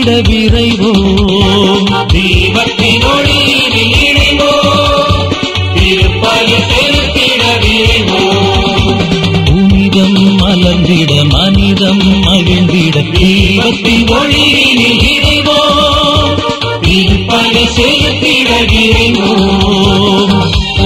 செலுத்திட விரைவோம் தீபத்தின் ஒளியில் இணைவோம் திருப்பலி செலுத்திட விரைவோம் புனிதம் மலர்ந்திட மனிதம் மகிழ்ந்திட தீபத்தின் ஒளியில் இணைவோம் திருப்பலி செலுத்திட விரைவோம்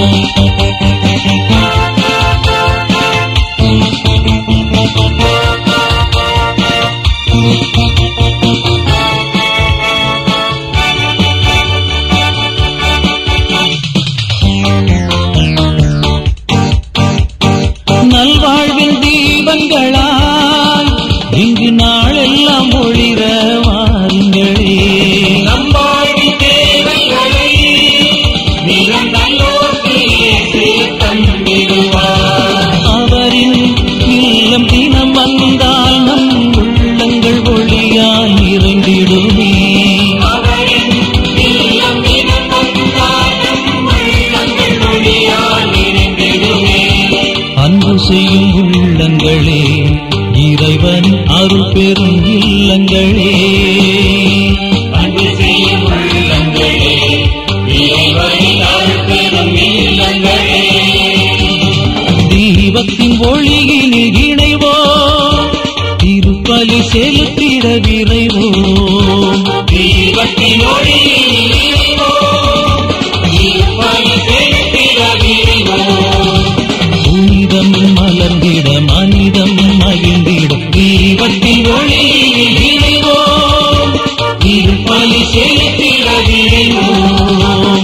நல்வாழ்வின் தீபங்களாய் இங்கு நாளெல்லாம் ஒளிர வாருங்களே நம்பாடி தேவைகளை நிலம் நல்லோர்க்கு இயேசு தந்திடுவார் அவரின் இல்லம் தினம் வந்தால் நம் உள்ளங்கள் ஒளியாய் நிறைந்திடுமே அவரின் இல்லம் தினம் வந்தால் நம் உள்ளங்கள் ஒளியால் நிறைந்திடுமே. அன்பு செய்யும் உள்ளங்களே இறைவன் அருள் பெறும் இல்லங்களே அன்பு செய்யும் உள்ளங்களே, இறைவனின் அருள் பெறும் இல்லங்களே. தீபத்தின் ஒளியினில் இணைவோம் திருப்பலி செலுத்திட விரைவோம் தீபத்தின் ஒளியில் இணைவோம், திருப்பலி செலுத்திட விரைவோம். புனிதம் மலர்ந்திட மனிதம் மகிழ்ந்திட தீபத்தின் ஒளியில் இணைவோம், திருப்பலி செலுத்திட விரைவோம்.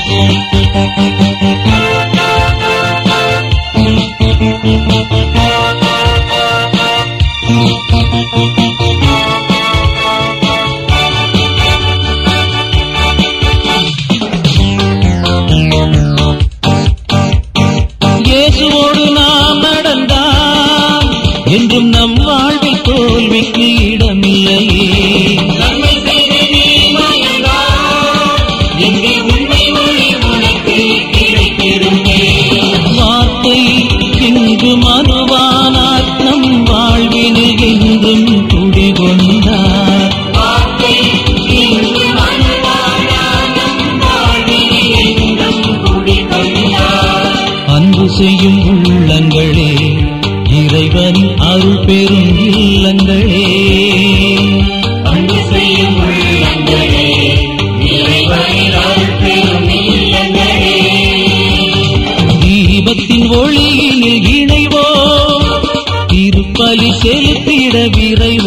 இயேசுவோடு நாம் நடந்தால் என்றும் நம் வாழ்வில் தோல்விக்கு இடமில்லையே நன்மை செய்து நீ மகிழ்ந்தால், எங்கே உண்மை ஒளி உனக்கு கிடைத்திடுமே. வார்த்தை இங்கு மனுவானார் நம் வாழ்வினில் என்றும் குடிகொண்டார் வார்த்தை இன்று மனதானால் நம் வாழ்வில் என்றும் குடிகொண்டார். அன்பு செய்யும் உள்ளங்களே இறைவன் அருள் பெறும் இல்லங்களே அன்பு செய்யும் உள்ளங்களே, இறைவனின் அருள் பெறும் இல்லங்களே. தீபத்தின் ஒளியினில் இணைவோம் திருப்பலி செலுத்திட விரைவோம்